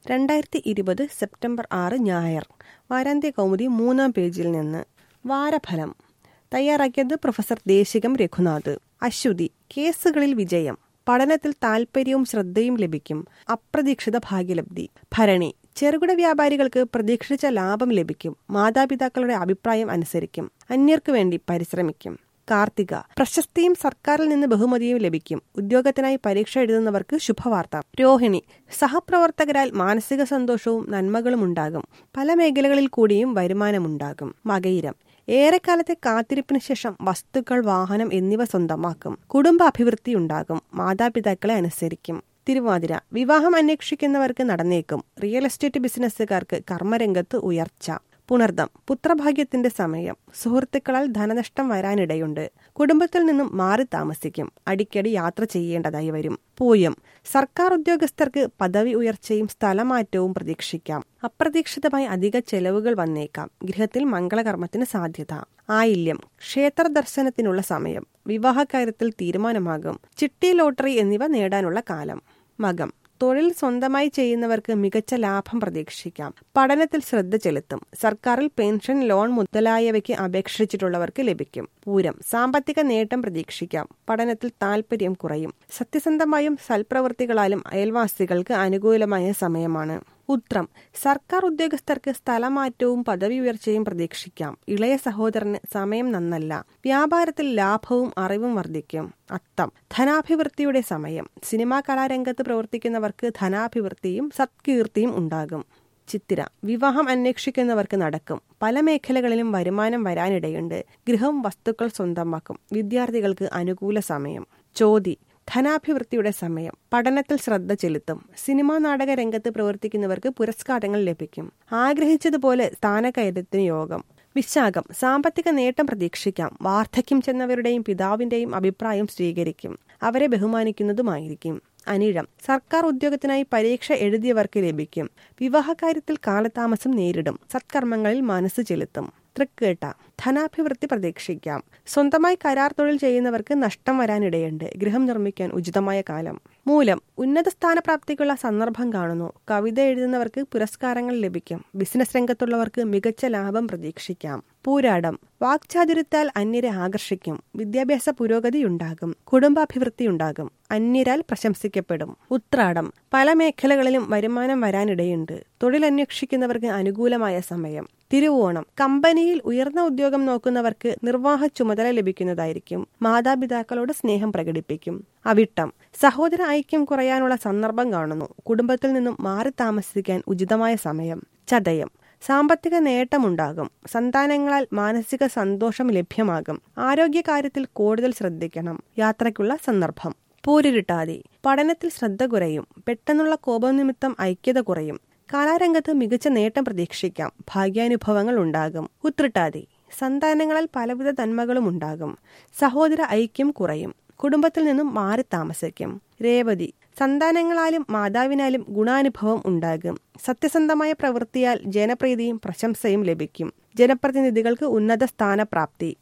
രണ്ടായിരത്തി ഇരുപത് സെപ്റ്റംബർ ആറ് ഞായർ വാരാന്ത്യ കൗമുദി മൂന്നാം പേജിൽ നിന്ന് വാരഫലം തയ്യാറാക്കിയത് പ്രൊഫസർ ദേശികം രഘുനാഥ് അശ്വതി കേസുകളിൽ വിജയം പഠനത്തിൽ താൽപര്യവും ശ്രദ്ധയും ലഭിക്കും അപ്രതീക്ഷിത ഭാഗ്യലബ്ധി ഭരണി ചെറുകിട വ്യാപാരികൾക്ക് പ്രതീക്ഷിച്ച ലാഭം ലഭിക്കും മാതാപിതാക്കളുടെ അഭിപ്രായം അനുസരിക്കും അന്യർക്കു വേണ്ടി പരിശ്രമിക്കും കാർത്തിക പ്രശസ്തിയും സർക്കാരിൽ നിന്ന് ബഹുമതിയും ലഭിക്കും ഉദ്യോഗത്തിനായി പരീക്ഷ എഴുതുന്നവർക്ക് ശുഭവാർത്ത രോഹിണി സഹപ്രവർത്തകരാൽ മാനസിക സന്തോഷവും നന്മകളും ഉണ്ടാകും പല മേഖലകളിൽ കൂടിയും വരുമാനമുണ്ടാകും മകയിരം ഏറെക്കാലത്തെ കാത്തിരിപ്പിന് ശേഷം വസ്തുക്കൾ വാഹനം എന്നിവ സ്വന്തമാക്കും കുടുംബ അഭിവൃദ്ധി ഉണ്ടാകും മാതാപിതാക്കളെ അനുസരിക്കും തിരുവാതിര വിവാഹം അന്വേഷിക്കുന്നവർക്ക് നടന്നേക്കും റിയൽ എസ്റ്റേറ്റ് ബിസിനസ്സുകാർക്ക് കർമ്മരംഗത്ത് ഉയർച്ച പുണർദം പുത്രഭാഗ്യത്തിന്റെ സമയം സുഹൃത്തുക്കളാൽ ധനനഷ്ടം വരാനിടയുണ്ട് കുടുംബത്തിൽ നിന്നും മാറി താമസിക്കും അടിക്കടി യാത്ര ചെയ്യേണ്ടതായി വരും പൂയം സർക്കാർ ഉദ്യോഗസ്ഥർക്ക് പദവി ഉയർച്ചയും സ്ഥലമാറ്റവും പ്രതീക്ഷിക്കാം അപ്രതീക്ഷിതമായി അധിക ചെലവുകൾ വന്നേക്കാം ഗൃഹത്തിൽ മംഗളകർമ്മത്തിന് സാധ്യത ആയില്യം ക്ഷേത്ര ദർശനത്തിനുള്ള സമയം വിവാഹകാര്യത്തിൽ തീരുമാനമാകും ചിട്ടി ലോട്ടറി എന്നിവ നേടാനുള്ള കാലം മകം തൊഴിൽ സ്വന്തമായി ചെയ്യുന്നവർക്ക് മികച്ച ലാഭം പ്രതീക്ഷിക്കാം പഠനത്തിൽ ശ്രദ്ധ ചെലുത്തും സർക്കാരിൽ പെൻഷൻ ലോൺ മുതലായവയ്ക്ക് അപേക്ഷിച്ചിട്ടുള്ളവർക്ക് ലഭിക്കും പൂരം സാമ്പത്തിക നേട്ടം പ്രതീക്ഷിക്കാം പഠനത്തിൽ താൽപര്യം കുറയും സത്യസന്ധമായും സൽപ്രവൃത്തികളാലും അയൽവാസികൾക്ക് അനുകൂലമായ സമയമാണ് ഉത്രം സർക്കാർ ഉദ്യോഗസ്ഥർക്ക് സ്ഥലമാറ്റവും പദവി ഉയർച്ചയും പ്രതീക്ഷിക്കാം ഇളയ സഹോദരന് സമയം നന്നല്ല വ്യാപാരത്തിൽ ലാഭവും അറിവും വർദ്ധിക്കും അത്തം ധനാഭിവൃദ്ധിയുടെ സമയം സിനിമാ കലാരംഗത്ത് പ്രവർത്തിക്കുന്നവർക്ക് ധനാഭിവൃദ്ധിയും സത്കീർത്തിയും ഉണ്ടാകും ചിത്തിര വിവാഹം അന്വേഷിക്കുന്നവർക്ക് നടക്കും പല മേഖലകളിലും വരുമാനം വരാനിടയുണ്ട് ഗൃഹം വസ്തുക്കൾ സ്വന്തമാക്കും വിദ്യാർത്ഥികൾക്ക് അനുകൂല സമയം ചോതി ധനാഭിവൃദ്ധിയുടെ സമയം പഠനത്തിൽ ശ്രദ്ധ ചെലുത്തും സിനിമാ നാടക രംഗത്ത് പ്രവർത്തിക്കുന്നവർക്ക് പുരസ്കാരങ്ങൾ ലഭിക്കും ആഗ്രഹിച്ചതുപോലെ സ്ഥാനകയറ്റത്തിന് യോഗം വിശാഖം സാമ്പത്തിക നേട്ടം പ്രതീക്ഷിക്കാം വാർദ്ധക്യം ചെന്നവരുടെയും പിതാവിന്റെയും അഭിപ്രായം സ്വീകരിക്കും അവരെ ബഹുമാനിക്കുന്നതുമായിരിക്കും അനിഴം സർക്കാർ ഉദ്യോഗത്തിനായി പരീക്ഷ എഴുതിയവർക്ക് ലഭിക്കും വിവാഹകാര്യത്തിൽ കാലതാമസം നേരിടും സത്കർമ്മങ്ങളിൽ മനസ്സ് ചെലുത്തും തൃക്കേട്ട ധനാഭിവൃദ്ധി പ്രതീക്ഷിക്കാം സ്വന്തമായി കരാർ തൊഴിൽ ചെയ്യുന്നവർക്ക് നഷ്ടം വരാനിടയുണ്ട് ഗൃഹം നിർമ്മിക്കാൻ ഉചിതമായ കാലം മൂലം ഉന്നത സ്ഥാനപ്രാപ്തിക്കുള്ള സന്ദർഭം കാണുന്നു കവിത എഴുതുന്നവർക്ക് പുരസ്കാരങ്ങൾ ലഭിക്കും ബിസിനസ് രംഗത്തുള്ളവർക്ക് മികച്ച ലാഭം പ്രതീക്ഷിക്കാം പൂരാടം വാക്ചാതുര്യത്താൽ അന്യരെ ആകർഷിക്കും വിദ്യാഭ്യാസ പുരോഗതിയുണ്ടാകും കുടുംബാഭിവൃദ്ധിയുണ്ടാകും അന്യരാൽ പ്രശംസിക്കപ്പെടും ഉത്രാടം പല മേഖലകളിലും വരുമാനം വരാനിടയുണ്ട് തൊഴിൽ അന്വേഷിക്കുന്നവർക്ക് അനുകൂലമായ സമയം തിരുവോണം കമ്പനിയിൽ ഉയർന്ന ഉദ്യോഗം നോക്കുന്നവർക്ക് നിർവാഹ ചുമതല ലഭിക്കുന്നതായിരിക്കും മാതാപിതാക്കളോട് സ്നേഹം പ്രകടിപ്പിക്കും അവിട്ടം സഹോദര ഐക്യം കുറയാനുള്ള സന്ദർഭം കാണുന്നു കുടുംബത്തിൽ നിന്നും മാറി താമസിക്കാൻ ഉചിതമായ സമയം ചതയം സാമ്പത്തിക നേട്ടമുണ്ടാകും സന്താനങ്ങളാൽ മാനസിക സന്തോഷം ലഭ്യമാകും ആരോഗ്യകാര്യത്തിൽ കൂടുതൽ ശ്രദ്ധിക്കണം യാത്രയ്ക്കുള്ള സന്ദർഭം പൂരിരുട്ടാതി പഠനത്തിൽ ശ്രദ്ധ കുറയും പെട്ടെന്നുള്ള കോപം നിമിത്തം ഐക്യത കുറയും കലാരംഗത്ത് മികച്ച നേട്ടം പ്രതീക്ഷിക്കാം ഭാഗ്യാനുഭവങ്ങൾ ഉണ്ടാകും ഉത്രിട്ടാതി സന്താനങ്ങളാൽ പലവിധ നന്മകളും ഉണ്ടാകും സഹോദര ഐക്യം കുറയും കുടുംബത്തിൽ നിന്നും മാറി താമസിക്കും രേവതി സന്താനങ്ങളാലും മാതാവിനാലും ഗുണാനുഭവം ഉണ്ടാകും സത്യസന്ധമായ പ്രവൃത്തിയാൽ ജനപ്രീതിയും പ്രശംസയും ലഭിക്കും ജനപ്രതിനിധികൾക്ക് ഉന്നത സ്ഥാനപ്രാപ്തി